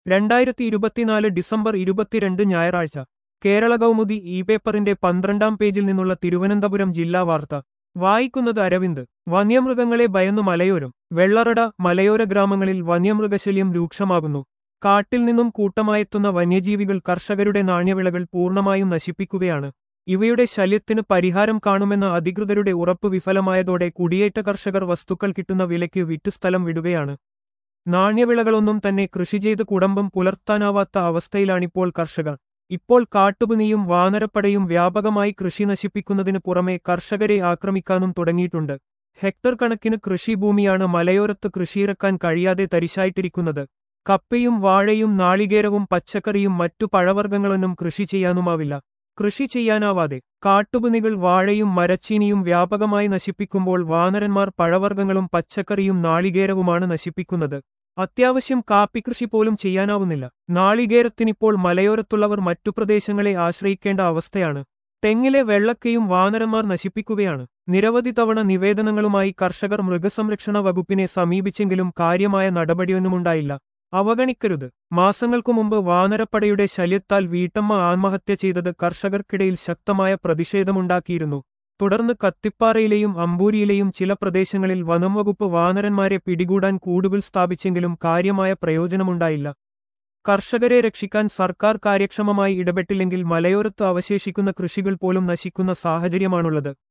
രണ്ടായിരത്തി ഇരുപത്തിനാല് ഡിസംബർ ഇരുപത്തിരണ്ട് ഞായറാഴ്ച കേരള കൗമുദി ഇ പേപ്പറിന്റെ പന്ത്രണ്ടാം പേജിൽ നിന്നുള്ള തിരുവനന്തപുരം ജില്ലാ വാർത്ത വായിക്കുന്നത് അരവിന്ദ് വന്യമൃഗങ്ങളെ ഭയന്നു മലയോരം വെള്ളറട മലയോര ഗ്രാമങ്ങളിൽ വന്യമൃഗശല്യം രൂക്ഷമാകുന്നു കാട്ടിൽ നിന്നും കൂട്ടമായെത്തുന്ന വന്യജീവികൾ കർഷകരുടെ നാണ്യവിളകൾ പൂർണ്ണമായും നശിപ്പിക്കുകയാണ് ഇവയുടെ ശല്യത്തിന് പരിഹാരം കാണുമെന്ന അധികൃതരുടെ ഉറപ്പ് വിഫലമായതോടെ കുടിയേറ്റ കർഷകർ വസ്തുക്കൾ കിട്ടുന്ന വിലയ്ക്ക് വിറ്റ് സ്ഥലം വിടുകയാണ് നാണ്യവിളകളൊന്നും തന്നെ കൃഷി ചെയ്ത് കുടമ്പം പുലർത്താനാവാത്ത അവസ്ഥയിലാണിപ്പോൾ കർഷകർ ഇപ്പോൾ കാട്ടുപുനിയും വാനരപ്പടയും വ്യാപകമായി കൃഷി നശിപ്പിക്കുന്നതിനു പുറമെ കർഷകരെ ആക്രമിക്കാനും തുടങ്ങിയിട്ടുണ്ട് ഹെക്ടർ കണക്കിന് കൃഷിഭൂമിയാണ് മലയോരത്ത് കൃഷിയിറക്കാൻ കഴിയാതെ തരിശായിട്ടിരിക്കുന്നത് കപ്പയും വാഴയും നാളികേരവും പച്ചക്കറിയും മറ്റു പഴവർഗ്ഗങ്ങളൊന്നും കൃഷി ചെയ്യാനുമാവില്ല കൃഷി ചെയ്യാനാവാതെ കാട്ടുപുനികൾ വാഴയും മരച്ചീനിയും വ്യാപകമായി നശിപ്പിക്കുമ്പോൾ വാനരന്മാർ പഴവർഗ്ഗങ്ങളും പച്ചക്കറിയും നാളികേരവുമാണ് നശിപ്പിക്കുന്നത് അത്യാവശ്യം കാപ്പിക്കൃഷി പോലും ചെയ്യാനാവുന്നില്ല നാളികേരത്തിനിപ്പോൾ മലയോരത്തുള്ളവർ മറ്റു പ്രദേശങ്ങളെ ആശ്രയിക്കേണ്ട അവസ്ഥയാണ് തെങ്ങിലെ വെള്ളക്കയും വാനരന്മാർ നശിപ്പിക്കുകയാണ് നിരവധി തവണ നിവേദനങ്ങളുമായി കർഷകർ മൃഗസംരക്ഷണ വകുപ്പിനെ സമീപിച്ചെങ്കിലും കാര്യമായ നടപടിയൊന്നുമുണ്ടായില്ല അവഗണിക്കരുത് മാസങ്ങൾക്കു മുമ്പ് വാനരപ്പടയുടെ ശല്യത്താൽ വീട്ടമ്മ ആത്മഹത്യ ചെയ്തത് കർഷകർക്കിടയിൽ ശക്തമായ പ്രതിഷേധമുണ്ടാക്കിയിരുന്നു തുടർന്ന് കത്തിപ്പാറയിലെയും അമ്പൂരിയിലെയും ചില പ്രദേശങ്ങളിൽ വനംവകുപ്പ് വാനരന്മാരെ പിടികൂടാൻ കൂടുകൾ സ്ഥാപിച്ചെങ്കിലും കാര്യമായ പ്രയോജനമുണ്ടായില്ല കർഷകരെ രക്ഷിക്കാൻ സർക്കാർ കാര്യക്ഷമമായി ഇടപെട്ടില്ലെങ്കിൽ മലയോരത്ത് അവശേഷിക്കുന്ന കൃഷികൾ പോലും നശിക്കുന്ന സാഹചര്യമാണുള്ളത്